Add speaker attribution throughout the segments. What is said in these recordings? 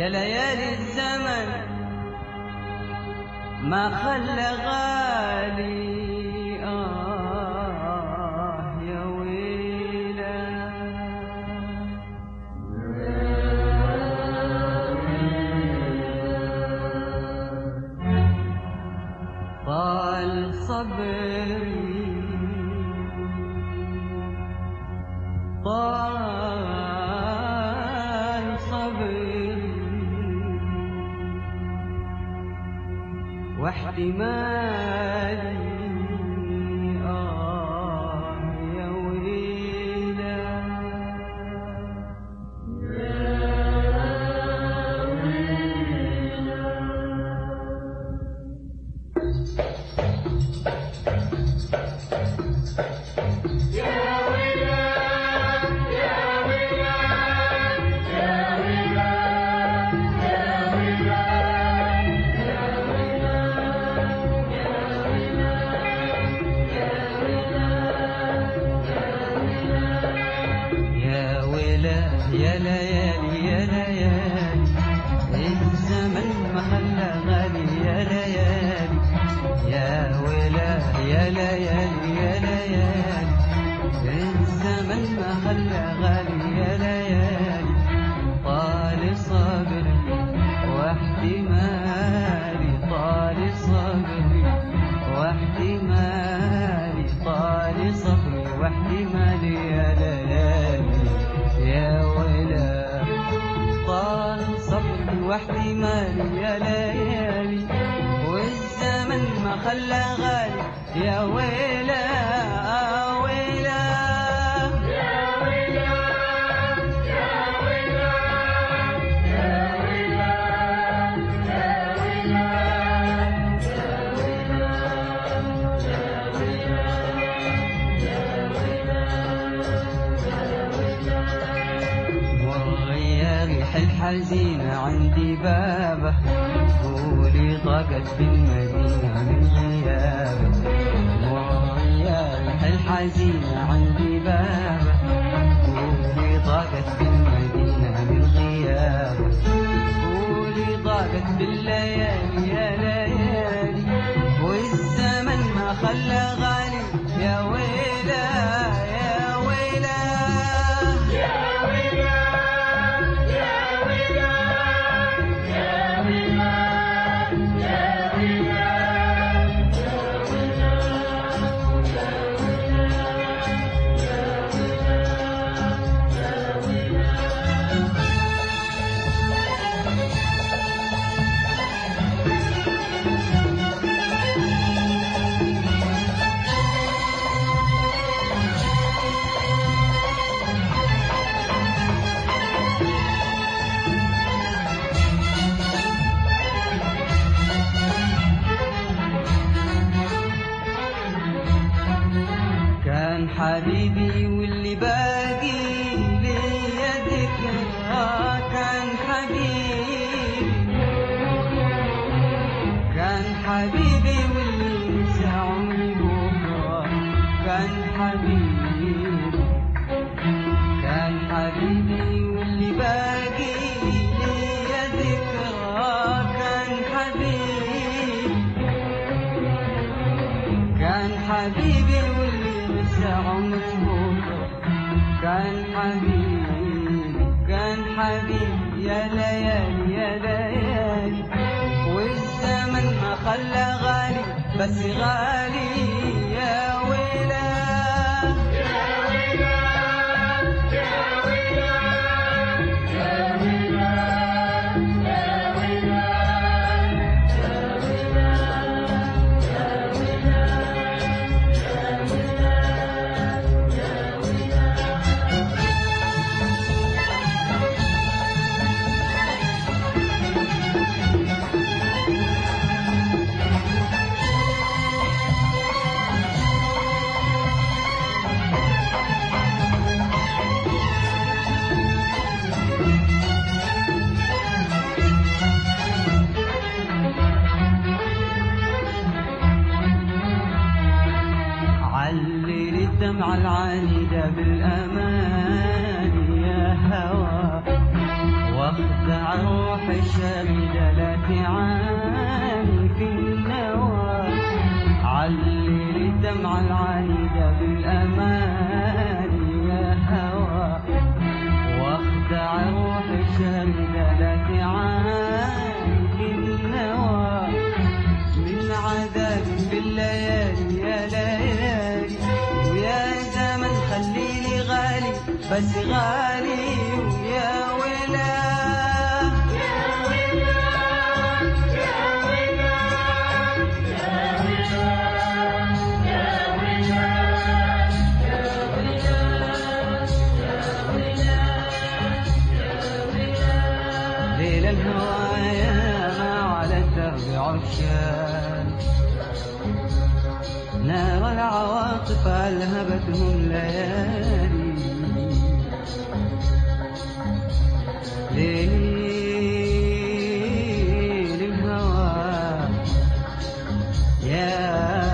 Speaker 1: يا ليالي الزمن ما خلى غالي آه يا ويلا طال صبري طال صبري واحتمالي آه يا ويلا يا ويلا يا ليالي يا ليالي الزمن ما خلى غالي يا ليالي يا ويلا يا ليالي يا ليالي الزمن ما خلى غالي يا ليالي طال صبري واحتمالي طال صبري واحتمالي طال صبري واحتمالي يا ليالي يا ويلا طال صبري واحتمالي يا ليالي والزمن ما خلى غالي يا ويلا آه ويلا مرغية ريح الحزينة عندي بابه قولي ضاقت بالمدينة من غيابه مرغية ريح الحزينة عندي بابه قولي ضاقت بالمدينة من غيابه قولي ضاقت بالليالي يا ليالي والزمن ما خلى غالي يا ويلا يا ويلا كان حبيبي واللي باقي ليا ذكرى كان حبيبي كان حبيبي واللي نسى عمري بكرة كان حبيبي كان حبيبي واللي باقي ليا ذكرى كان حبيبي كان حبيبي واللي مسى عمري بكرة كان حبيبي كان حبيبي يا ليالي يا ليالي والزمن ما خلى غالي بس غالي يا ويلا الدمع العنيدة بالأمان يا هوى واخدع روحي الشامدة لا تعاني في النوى علل الدمع العنيدة بالأمان يا هوى واخدع الروح الشامدة لا تعاني في النوى من عذاب في الليالي يا ليالي ويا زمن خليني غالي بس غالي ويا ويلا ليل الهوايا ما على الدرب عشاق نار العواطف ألهبتهم ليالي ليل الهوى يا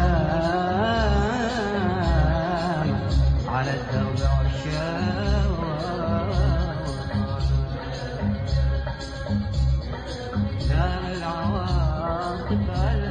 Speaker 1: على الدرب عشاق دار العواطف